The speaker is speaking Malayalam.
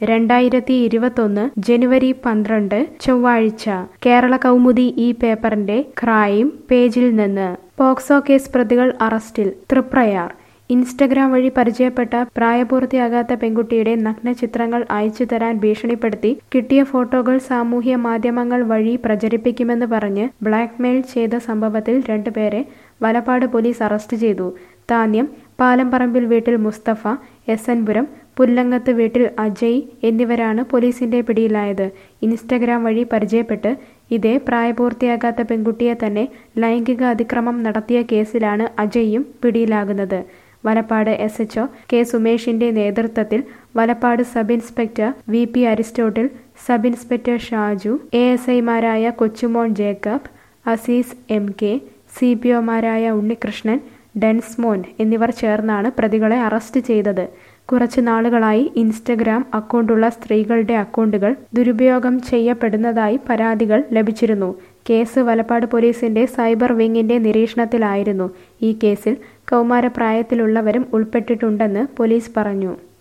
രണ്ടായിരത്തി ഇരുപത്തൊന്ന് ജനുവരി പന്ത്രണ്ട് ചൊവ്വാഴ്ച കേരള കൗമുദി ഈ പേപ്പറിന്റെ ക്രൈം പേജിൽ നിന്ന് പോക്സോ കേസ് പ്രതികൾ അറസ്റ്റിൽ തൃപ്രയാർ ഇൻസ്റ്റഗ്രാം വഴി പരിചയപ്പെട്ട പ്രായപൂർത്തിയാകാത്ത പെൺകുട്ടിയുടെ നഗ്നചിത്രങ്ങൾ അയച്ചു തരാൻ ഭീഷണിപ്പെടുത്തി കിട്ടിയ ഫോട്ടോകൾ സാമൂഹ്യ മാധ്യമങ്ങൾ വഴി പ്രചരിപ്പിക്കുമെന്ന് പറഞ്ഞ് ബ്ലാക്ക്മെയിൽ ചെയ്ത സംഭവത്തിൽ രണ്ടുപേരെ വലപ്പാട് പോലീസ് അറസ്റ്റ് ചെയ്തു താന്യം പാലംപറമ്പിൽ വീട്ടിൽ മുസ്തഫ എസ് എൻ പുരം പുല്ലങ്ങത്ത് വീട്ടിൽ അജയ് എന്നിവരാണ് പോലീസിന്റെ പിടിയിലായത് ഇൻസ്റ്റഗ്രാം വഴി പരിചയപ്പെട്ട് ഇതേ പ്രായപൂർത്തിയാകാത്ത പെൺകുട്ടിയെ തന്നെ ലൈംഗിക അതിക്രമം നടത്തിയ കേസിലാണ് അജയും പിടിയിലാകുന്നത് വലപ്പാട് എസ് എച്ച്ഒ കെ സുമേഷിന്റെ നേതൃത്വത്തിൽ Valappad sub inspector V P Aristotle sub inspector Shaju A S ഐമാരായ Kochumon Jacob Azeez M K C P ഒമാരായ ഉണ്ണികൃഷ്ണൻ ഡെൻസ്മോൻ എന്നിവർ ചേർന്നാണ് പ്രതികളെ അറസ്റ്റ് ചെയ്തത് കുറച്ചു നാളുകളായി ഇൻസ്റ്റഗ്രാം അക്കൗണ്ടുള്ള സ്ത്രീകളുടെ അക്കൗണ്ടുകൾ ദുരുപയോഗം ചെയ്യപ്പെടുന്നതായി പരാതികൾ ലഭിച്ചിരുന്നു കേസ് വലപ്പാട് പോലീസിന്റെ സൈബർ വിങ്ങിന്റെ നിരീക്ഷണത്തിലായിരുന്നു ഈ കേസിൽ കൗമാരപ്രായത്തിലുള്ളവരും ഉൾപ്പെട്ടിട്ടുണ്ടെന്ന് പോലീസ് പറഞ്ഞു